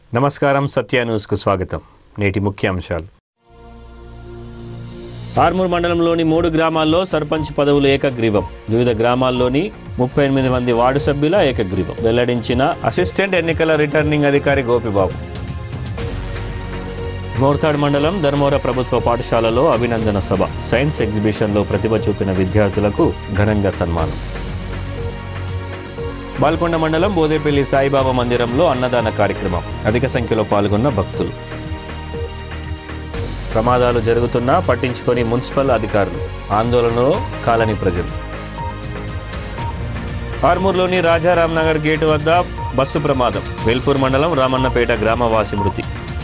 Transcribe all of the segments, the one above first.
నమస్కారం సత్య న్యూస్కు స్వాగతం నేటి ముఖ్యాంశాలు ఆర్మూర్ మండలంలోని మూడు గ్రామాల్లో సర్పంచ్ పదవులు ఏకగ్రీవం వివిధ గ్రామాల్లోని ముప్పై ఎనిమిది మంది వార్డు సభ్యుల ఏకగ్రీవం వెల్లడించిన అసిస్టెంట్ ఎన్నికల రిటర్నింగ్ అధికారి గోపిబాబు మోర్తాడ్ మండలం ధర్మవర ప్రభుత్వ పాఠశాలలో అభినందన సభ సైన్స్ ఎగ్జిబిషన్లో ప్రతిభ చూపిన విద్యార్థులకు ఘనంగా సన్మానం బాల్కొండ మండలం బోదేపల్లి సాయిబాబా మందిరంలో అన్నదాన కార్యక్రమం అధిక సంఖ్యలో పాల్గొన్న భక్తులు ప్రమాదాలు జరుగుతున్నా పట్టించుకొని మున్సిపల్ అధికారులు ఆందోళనలో కాలనీ ప్రజలు ఆర్మూర్లోని రాజారాం నగర్ గేటు వద్ద బస్సు ప్రమాదం వేల్పూర్ మండలం రామన్నపేట గ్రామవాసి మృతి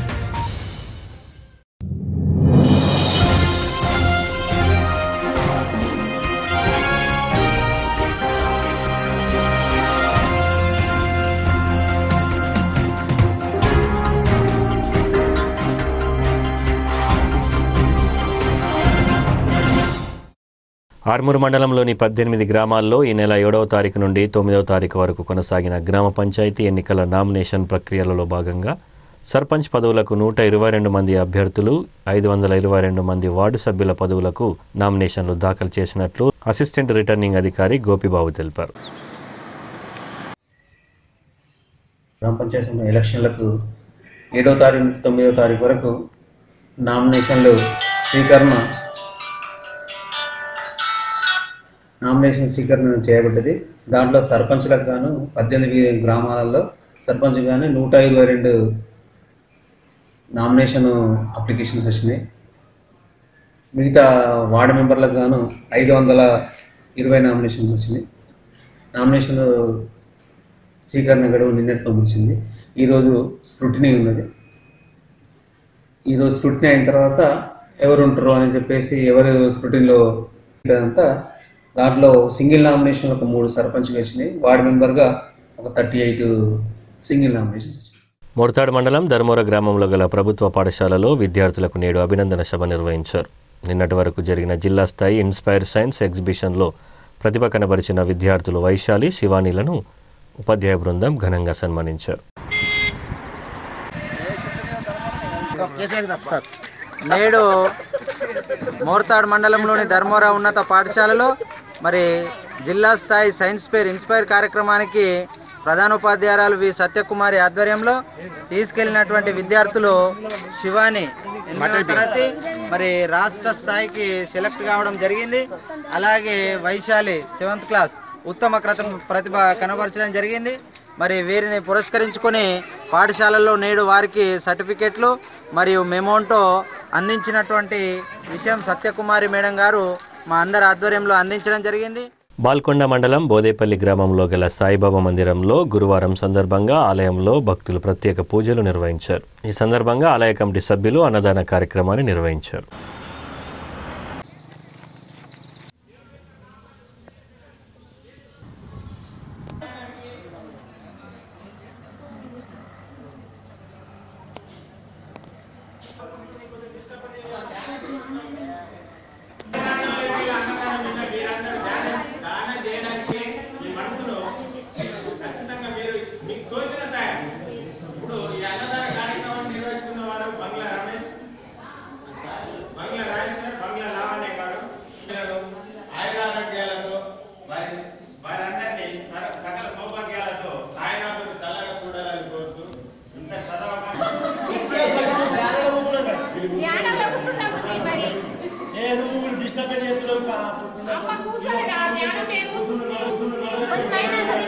ఆర్మూర్ మండలంలోని పద్దెనిమిది గ్రామాల్లో ఈ నెల ఏడవ తారీఖు నుండి తొమ్మిదవ తారీఖు వరకు కొనసాగిన గ్రామ పంచాయతీ ఎన్నికల నామినేషన్ ప్రక్రియలలో భాగంగా సర్పంచ్ పదవులకు నూట ఇరవై రెండు మంది అభ్యర్థులు ఐదు వందల ఇరవై రెండు మంది వార్డు సభ్యుల పదవులకు నామినేషన్లు దాఖలు చేసినట్లు అసిస్టెంట్ రిటర్నింగ్ అధికారి గోపిబాబు తెలిపారు గ్రామ పంచాయతీ ఎలక్షన్లకు ఏడో తారీఖు నుంచి తొమ్మిదో తారీఖు వరకు నామినేషన్లు స్వీకరణ నామినేషన్ స్వీకరణ చేయబడ్డది దాంట్లో సర్పంచ్లకు గాను పద్దెనిమిది గ్రామాలలో సర్పంచ్ గాను నూట ఇరవై రెండు నామినేషన్ అప్లికేషన్స్ వచ్చినాయి మిగతా వార్డు మెంబర్లకు గాను ఐదు వందల ఇరవై నామినేషన్స్ వచ్చినాయి నామినేషన్ స్వీకరణ గడువు నిన్నటితో ముగిసింది ఈరోజు స్క్రూటినీ ఉన్నది ఈరోజు స్క్రూటినీ అయిన తర్వాత ఎవరు ఉంటారు అని చెప్పేసి ఎవరు స్క్రూటినీలో ఇదంతా దాంట్లో సింగిల్ నామినేషన్ ఒక మూడు సర్పంచ్ వచ్చినాయి వార్డు మెంబర్గా ఒక థర్టీ ఎయిట్ సింగిల్ నామినేషన్స్ వచ్చినాయి మోర్తాడ్ మండలం ధర్మవర గ్రామంలో గల ప్రభుత్వ పాఠశాలలో విద్యార్థులకు నేడు అభినందన సభ నిర్వహించారు నిన్నటి వరకు జరిగిన జిల్లా స్థాయి ఇన్స్పైర్ సైన్స్ ఎగ్జిబిషన్లో ప్రతిభ కనబరిచిన విద్యార్థులు వైశాలి శివానీలను ఉపాధ్యాయ బృందం ఘనంగా సన్మానించారు నేడు మోర్తాడ్ మండలంలోని ధర్మవర ఉన్నత పాఠశాలలో మరి జిల్లా స్థాయి సైన్స్ ఫేర్ ఇన్స్పైర్ కార్యక్రమానికి ప్రధానోపాధ్యాయురాలు వి సత్యకుమారి ఆధ్వర్యంలో తీసుకెళ్లినటువంటి విద్యార్థులు శివాని ఎనిమిదవ తరగతి మరి రాష్ట్ర స్థాయికి సెలెక్ట్ కావడం జరిగింది అలాగే వైశాలి సెవెంత్ క్లాస్ ఉత్తమ క్రతం ప్రతిభ కనబరచడం జరిగింది మరి వీరిని పురస్కరించుకొని పాఠశాలల్లో నేడు వారికి సర్టిఫికెట్లు మరియు మెమోంటో అందించినటువంటి విషయం సత్యకుమారి మేడం గారు మా అందరి ఆధ్వర్యంలో అందించడం జరిగింది బాల్కొండ మండలం బోదేపల్లి గ్రామంలో గల సాయిబాబా మందిరంలో గురువారం సందర్భంగా ఆలయంలో భక్తులు ప్రత్యేక పూజలు నిర్వహించారు ఈ సందర్భంగా ఆలయ కమిటీ సభ్యులు అన్నదాన కార్యక్రమాన్ని నిర్వహించారు ఇప్పుడు ఈ అన్నదాన కార్యక్రమం నిర్వహిస్తున్న వారు బంగ్లా రమేష్ బంగ్లా రాజేశ్వర్ బంగ్లా లావణ్య గారు వీరు ఆయురారోగ్యాలతో వారి వారందరినీ సర- సకల సౌభాగ్యాలతో సాయినాథుడు చల్లగా చూడాలని కోరుతూ ఇంత చదవక ధ్యానంలో కూర్చుందాం మరి అమ్మ కూర్చోండి నా ధ్యానం నేను కూర్చుంటున్నాను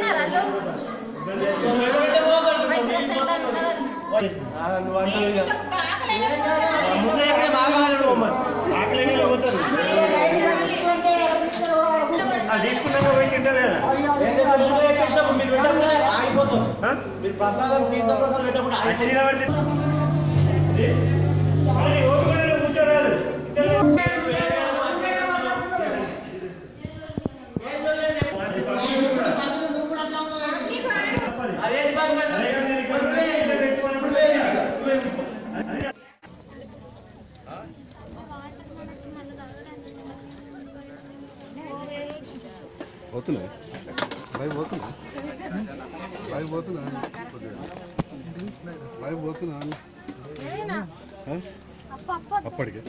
తీసుకున్నాక పోయి తింటారు కదా ఏంటంటే ముందు ఎక్కించినప్పుడు మీరు పెట్టకుండా ఆగిపోతాం మీరు ప్రసాదం తీర్థ ప్రసాదం పెట్టకుండా ఆగి కాబట్టి కూర్చోరాదు అదేంటి బాధ పోతున్నాయి బైక్ పోతున్నా బైక్ పోతున్నా లైవ్ పోతున్నా అప్పటికే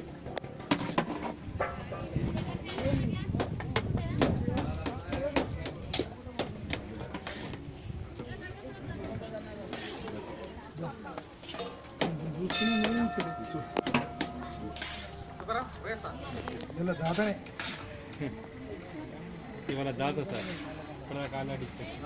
ఇలా దాతనే ఇవాళ దాత సార్ ఇప్పటిదాకా ఆల్రెడీ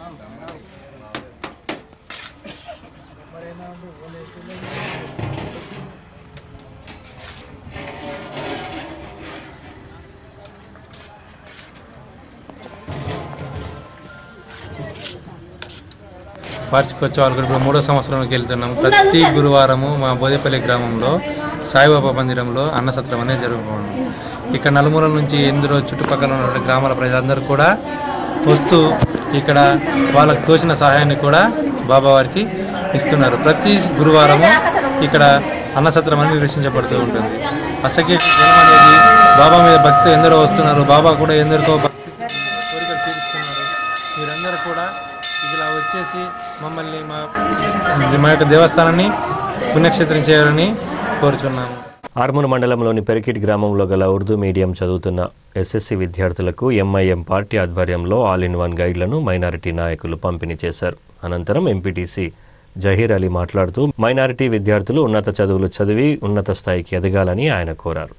వార్షికోత్సవాలు ఇప్పుడు మూడో సంవత్సరంలోకి వెళ్తున్నాం ప్రతి గురువారము మా బోదేపల్లి గ్రామంలో సాయిబాబా మందిరంలో అన్నసత్రం అనేది జరుగుతుంది ఇక్కడ నలుమూలల నుంచి ఎందరో చుట్టుపక్కల ఉన్న గ్రామాల ప్రజలందరూ కూడా వస్తూ ఇక్కడ వాళ్ళకు తోచిన సహాయాన్ని కూడా బాబా వారికి ఇస్తున్నారు ప్రతి గురువారము ఇక్కడ అన్నసత్రం అనేది నిర్వహించబడుతూ ఉంటుంది అసకి జనం అనేది బాబా మీద భక్తి ఎందరో వస్తున్నారు బాబా కూడా ఎందరికో భక్తి కోరికలు తీరుస్తున్నారు మీరందరూ కూడా ఇలా వచ్చేసి మమ్మల్ని మా మా యొక్క దేవస్థానాన్ని పుణ్యక్షేత్రం చేయాలని కోరుచున్నాము ఆర్మూర్ మండలంలోని పెరికిట్ గ్రామంలో గల ఉర్దూ మీడియం చదువుతున్న ఎస్ఎస్సి విద్యార్థులకు ఎంఐఎం పార్టీ ఆధ్వర్యంలో ఆల్ ఇన్ వన్ గైడ్లను మైనారిటీ నాయకులు పంపిణీ చేశారు అనంతరం ఎంపీటీసీ జహీర్ అలీ మాట్లాడుతూ మైనారిటీ విద్యార్థులు ఉన్నత చదువులు చదివి ఉన్నత స్థాయికి ఎదగాలని ఆయన కోరారు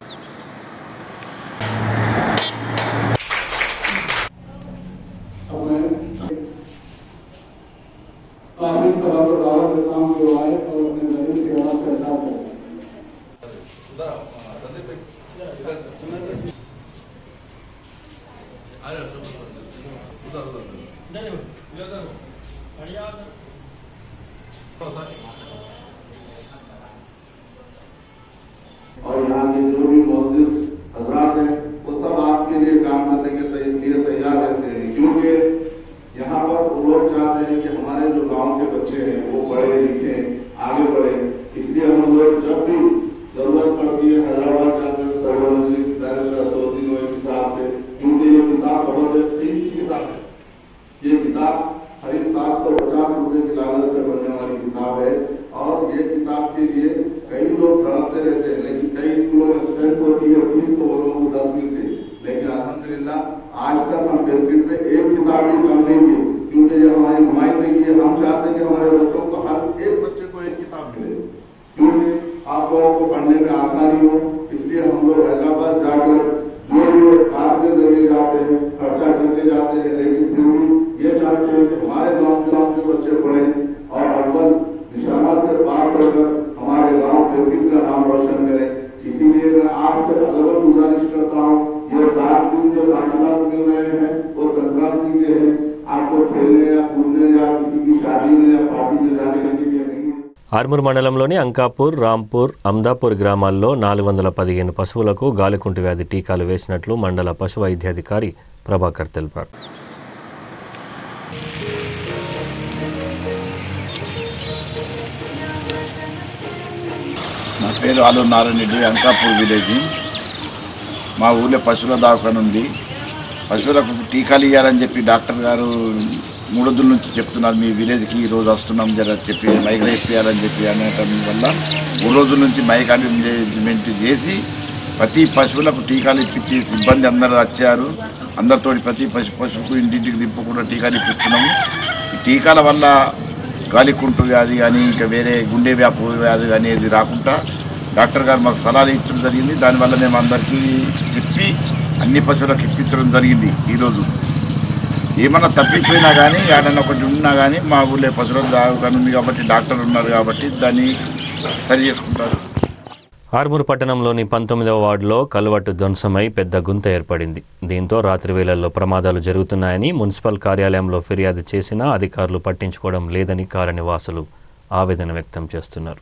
काफी सभा को दावत देता हूँ जो आए और अपने जमीन की आवाज का इजहार करें और यहाँ के जो भी मौजूद हजरात हैं वो सब आपके लिए काम करने के तै- लिए तैयार रहते हैं क्योंकि यहाँ पर वो लोग चाहते हैं कि हमारे जो गांव के बच्चे हैं वो पढ़े लिखे आगे बढ़े इसलिए हम लोग जब भी जरूरत पड़ती है हैदराबाद जाते हैं सर्वोदय बैरिस्टर असदुद्दीन ओवैसी साहब से क्योंकि ये किताब बहुत कीमती किताब है ये किताब करीब सात सौ पचास रुपए की लागत से बनने वाली किताब है और ये किताब के लिए कई लोग तड़पते रहते हैं लेकिन कई स्कूलों में स्ट्रेंथ होती है फीस तो वो लोगों को दस मिलती है लेकिन अल्हम्दुलिल्लाह आज तक हम बेनिफिट में एक किताब भी कम नहीं की क्योंकि ये हमारी नुमाइंदगी है हम चाहते हैं कि हमारे बच्चों को हर एक बच्चे को एक किताब मिले क्योंकि आप लोगों को पढ़ने में आसानी हो इसलिए हम लोग हैदराबाद जाकर जो भी कार के जरिए जाते हैं खर्चा करके जाते हैं लेकिन फिर भी ये चाहते हैं कि हमारे गांव के गांव के बच्चे पढ़ें और अव्वल निशाना से पास होकर हमारे गांव पेपिल का नाम रोशन करें इसीलिए मैं आपसे अदब गुजारिश करता हूँ ये सात दिन जो तालीमत मिल रहे हैं वो संक्रांति के हैं आपको खेलने या कूदने या किसी की शादी में या पार्टी में जाने के लिए नहीं है ఆర్మూర్ మండలంలోని అంకాపూర్ రాంపూర్ అమ్దాపూర్ గ్రామాల్లో నాలుగు వందల పదిహేను పశువులకు గాలికుంటు వ్యాధి టీకాలు వేసినట్లు మండల పశు వైద్యాధికారి ప్రభాకర్ తెలిపారు నా పేరు ఆలు నారాయణ రెడ్డి అంకాపూర్ విలేజ్ మా ఊళ్ళో పశువుల దవాఖాన ఉంది పశువులకు టీకాలు ఇవ్వాలని చెప్పి డాక్టర్ గారు మూడు రోజుల నుంచి చెప్తున్నారు మీ విలేజ్కి ఈ రోజు వస్తున్నాం జర చెప్పి మైక్ ఇప్పించాలని చెప్పి అనటం వల్ల మూడు రోజుల నుంచి మైక్ అరేంజ్మెంట్ చేసి ప్రతి పశువులకు టీకాలు ఇప్పించి సిబ్బంది అందరూ వచ్చారు అందరితో ప్రతి పశు పశువుకు ఇంటింటికి దింపకుండా టీకాలు ఇప్పిస్తున్నాము ఈ టీకాల వల్ల గాలికుంటు వ్యాధి కానీ ఇంకా వేరే గుండె వ్యాపు వ్యాధి కానీ ఇది రాకుండా డాక్టర్ గారు మాకు సలహాలు ఇచ్చడం జరిగింది దానివల్ల మేము అందరికీ చెప్పి అన్ని పశువులకు ఇప్పించడం జరిగింది ఈరోజు ఏమన్నా తప్పిపోయినా కానీ ఏడన్నా ఒకటి ఉన్నా కానీ మా ఊళ్ళో పశువుల దావకాని ఉంది కాబట్టి డాక్టర్ ఉన్నారు కాబట్టి దాన్ని సరి చేసుకుంటారు ఆర్మూర్ పట్టణంలోని పంతొమ్మిదవ వార్డులో కలువట్టు ధ్వంసమై పెద్ద గుంత ఏర్పడింది దీంతో రాత్రి వేళల్లో ప్రమాదాలు జరుగుతున్నాయని మున్సిపల్ కార్యాలయంలో ఫిర్యాదు చేసినా అధికారులు పట్టించుకోవడం లేదని కాలనివాసులు ఆవేదన వ్యక్తం చేస్తున్నారు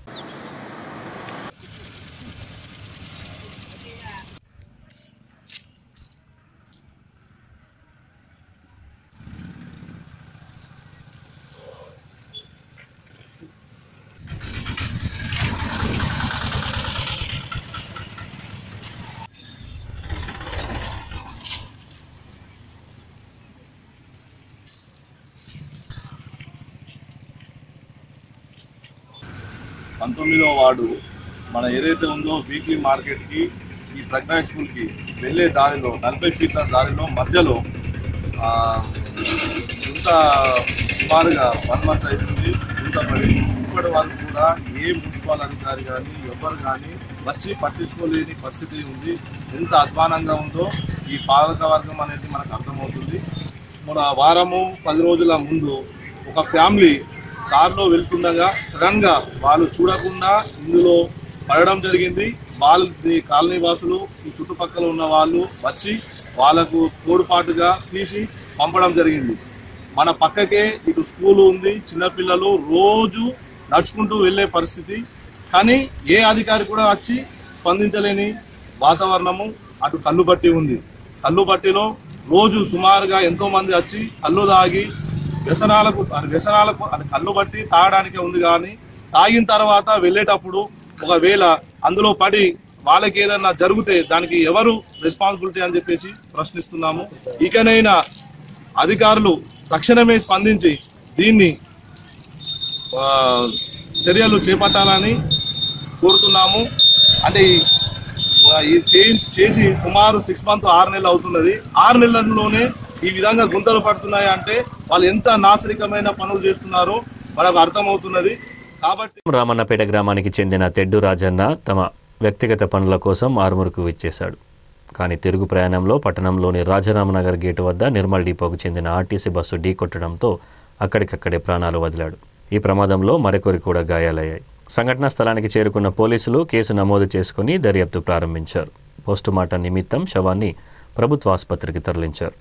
పంతొమ్మిదవ వార్డు మన ఏదైతే ఉందో వీక్లీ మార్కెట్కి ఈ ప్రజ్ఞా స్కూల్కి వెళ్ళే దారిలో నలభై ఫీట్ల దారిలో మధ్యలో ఆ, ఇంత సుమారుగా వన్ మంత్ అవుతుంది ఇంత పడి ఇప్పటి వరకు కూడా ఏ మున్సిపల్ అధికారి కానీ ఎవరు కానీ వచ్చి పట్టించుకోలేని పరిస్థితి ఉంది ఎంత అధ్వానంగా ఉందో ఈ పాలక వర్గం అనేది మనకు అర్థమవుతుంది మన వారము పది రోజుల ముందు ఒక ఫ్యామిలీ కారులో వెళ్తుండగా సడన్ గా వాళ్ళు చూడకుండా ఇందులో పడడం జరిగింది వాళ్ళ ఈ కాలనీ వాసులు ఈ చుట్టుపక్కల ఉన్న వాళ్ళు వచ్చి వాళ్ళకు తోడుపాటుగా తీసి పంపడం జరిగింది మన పక్కకే ఇటు స్కూల్ ఉంది చిన్నపిల్లలు రోజు నడుచుకుంటూ వెళ్ళే పరిస్థితి కానీ ఏ అధికారి కూడా వచ్చి స్పందించలేని వాతావరణము అటు కల్లుబట్టి ఉంది కల్లుబట్టిలో రోజు సుమారుగా ఎంతో మంది వచ్చి కళ్ళు తాగి వ్యసనాలకు అది వ్యసనాలకు అది కళ్ళు బట్టి తాగడానికే ఉంది కానీ తాగిన తర్వాత వెళ్ళేటప్పుడు ఒకవేళ అందులో పడి వాళ్ళకి ఏదైనా జరిగితే దానికి ఎవరు రెస్పాన్సిబిలిటీ అని చెప్పేసి ప్రశ్నిస్తున్నాము ఇకనైనా అధికారులు తక్షణమే స్పందించి దీన్ని ఆ, చర్యలు చేపట్టాలని కోరుతున్నాము అంటే ఈ- ఈ చే- చేసి సుమారు సిక్స్ మంత్ ఆరు నెలలు అవుతున్నది ఆరు నెలల్లోనే ఈ విధంగా గుంతలు పడుతున్నాయి అంటే వాళ్ళు ఎంత నాశరికమైన పనులు చేస్తున్నారో మనకు అర్థమవుతున్నది కాబట్టి రామన్నపేట గ్రామానికి చెందిన తెడ్డు రాజన్న తమ వ్యక్తిగత పనుల కోసం ఆరుమూరుకు విచ్చేశాడు కానీ తిరుగు ప్రయాణంలో పట్టణంలోని రాజరామనగర్ గేటు వద్ద నిర్మల్ డిపోకు చెందిన ఆర్టీసీ బస్సు ఢీకొట్టడంతో అక్కడికక్కడే ప్రాణాలు వదిలాడు ఈ ప్రమాదంలో మరికొరి కూడా గాయాలయ్యాయి సంఘటనా స్థలానికి చేరుకున్న పోలీసులు కేసు నమోదు చేసుకుని దర్యాప్తు ప్రారంభించారు పోస్టుమార్టం నిమిత్తం శవాన్ని ప్రభుత్వ ఆసుపత్రికి తరలించారు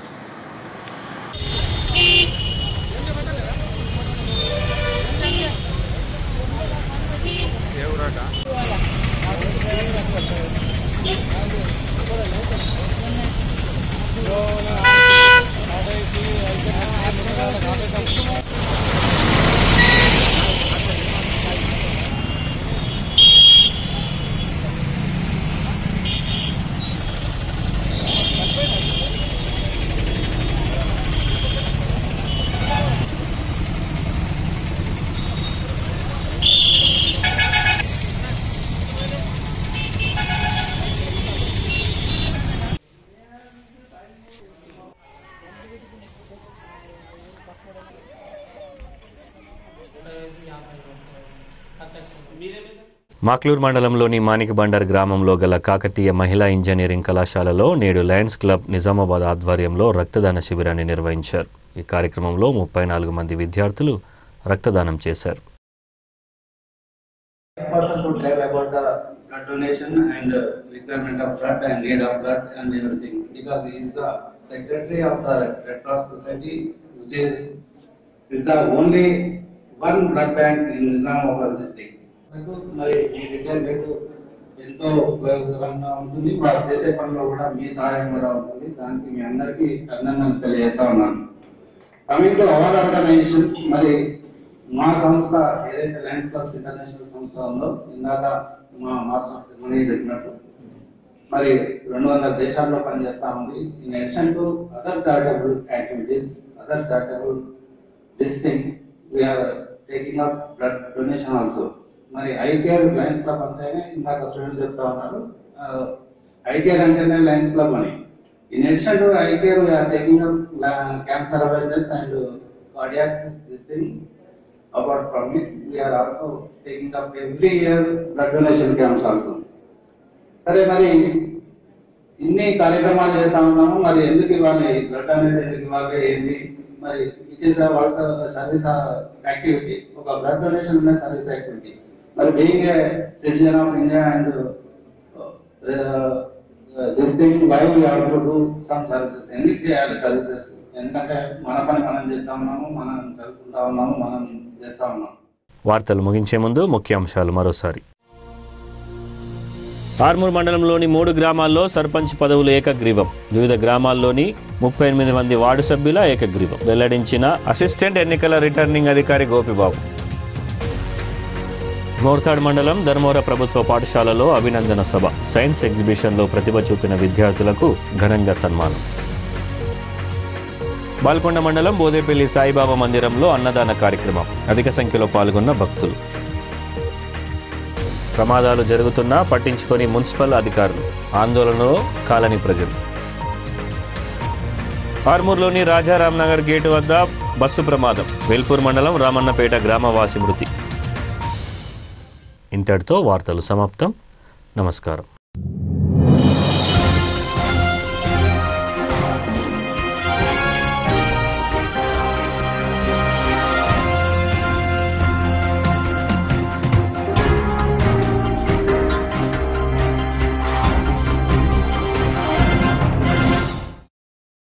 మాక్లూర్ మండలంలోని మాణిక బండర్ గ్రామంలో గల కాకతీయ మహిళా ఇంజనీరింగ్ కళాశాలలో నేడు లయన్స్ క్లబ్ నిజామాబాద్ ఆధ్వర్యంలో రక్తదాన శిబిరాన్ని నిర్వహించారు ఈ కార్యక్రమంలో ముప్పై నాలుగు మంది విద్యార్థులు రక్తదానం చేశారు person to tell about the blood donation and uh, requirement of blood and need of blood and everything because he is the secretary of the Red Cross Society which is is the only one blood bank in Islamabad district. మరి ఈ result ఎంతో ఉపయోగకరంగా ఉంటుంది వారు చేసే పనిలో కూడా మీ సహాయం కూడా ఉంటుంది దానికి మీ అందరికీ అభినందనలు తెలియజేస్తా ఉన్నాను కమింగ్ టు అవర్ ఆర్గనైజేషన్ మరి మా సంస్థ ఏదైతే లయన్స్ క్లబ్స్ ఇంటర్నేషనల్ సంస్థ ఉందో ఇందాక మా మాస్టర్ మనీ చెప్పినట్టు మరి రెండు వందల దేశాల్లో పనిచేస్తా ఉంది in addition to other charitable activities other charitable this thing we are taking up blood donation also మరి ఐ కేర్ లయన్స్ క్లబ్ అంటేనే ఇందాక స్టూడెంట్స్ చెప్తా ఉన్నారు ఐ కేర్ అంటేనే లయన్స్ క్లబ్ అని in addition to I care we are taking up cancer awareness and cardiac this thing apart from it, we are also taking up every year blood donation camps also. సరే మరి ఇన్ని కార్యక్రమాలు చేస్తా ఉన్నాము మరి ఎందుకు ఇవ్వాలి బ్లడ్ అనేది ఎందుకు ఇవ్వాలి ఏంది మరి it is also service activity ఒక బ్లడ్ డొనేషన్ ఉన్న సర్వీస్ యాక్టివిటీ మరి being a citizen of India and this thing why we have to do some services ఎందుకు చేయాలి సర్వీసెస్ ఎందుకంటే మన పని మనం చేస్తా ఉన్నాము మనం చదువుకుంటా ఉన్నాము మనం చేస్తా ఉన్నాము వార్తలు ముగించే ముందు ముఖ్యాంశాలు మరోసారి ఆర్మూర్ మండలంలోని మూడు గ్రామాల్లో సర్పంచ్ పదవులు ఏకగ్రీవం వివిధ గ్రామాల్లోని ముప్పై ఎనిమిది మంది వార్డు సభ్యుల ఏకగ్రీవం వెల్లడించిన అసిస్టెంట్ ఎన్నికల రిటర్నింగ్ అధికారి గోపిబాబు మోర్తాడ్ మండలం ధర్మవర ప్రభుత్వ పాఠశాలలో అభినందన సభ సైన్స్ ఎగ్జిబిషన్లో ప్రతిభ చూపిన విద్యార్థులకు ఘనంగా సన్మానం బాల్కొండ మండలం బోదేపల్లి సాయిబాబా మందిరంలో అన్నదాన కార్యక్రమం అధిక సంఖ్యలో పాల్గొన్న భక్తులు ప్రమాదాలు జరుగుతున్నా పట్టించుకొని మున్సిపల్ అధికారులు ఆందోళనలో కాలనీ ప్రజలు ఆర్మూర్లోని రాజారాం నగర్ గేటు వద్ద బస్సు ప్రమాదం వేల్పూర్ మండలం రామన్నపేట గ్రామవాసి మృతి ఇంతటితో వార్తలు సమాప్తం నమస్కారం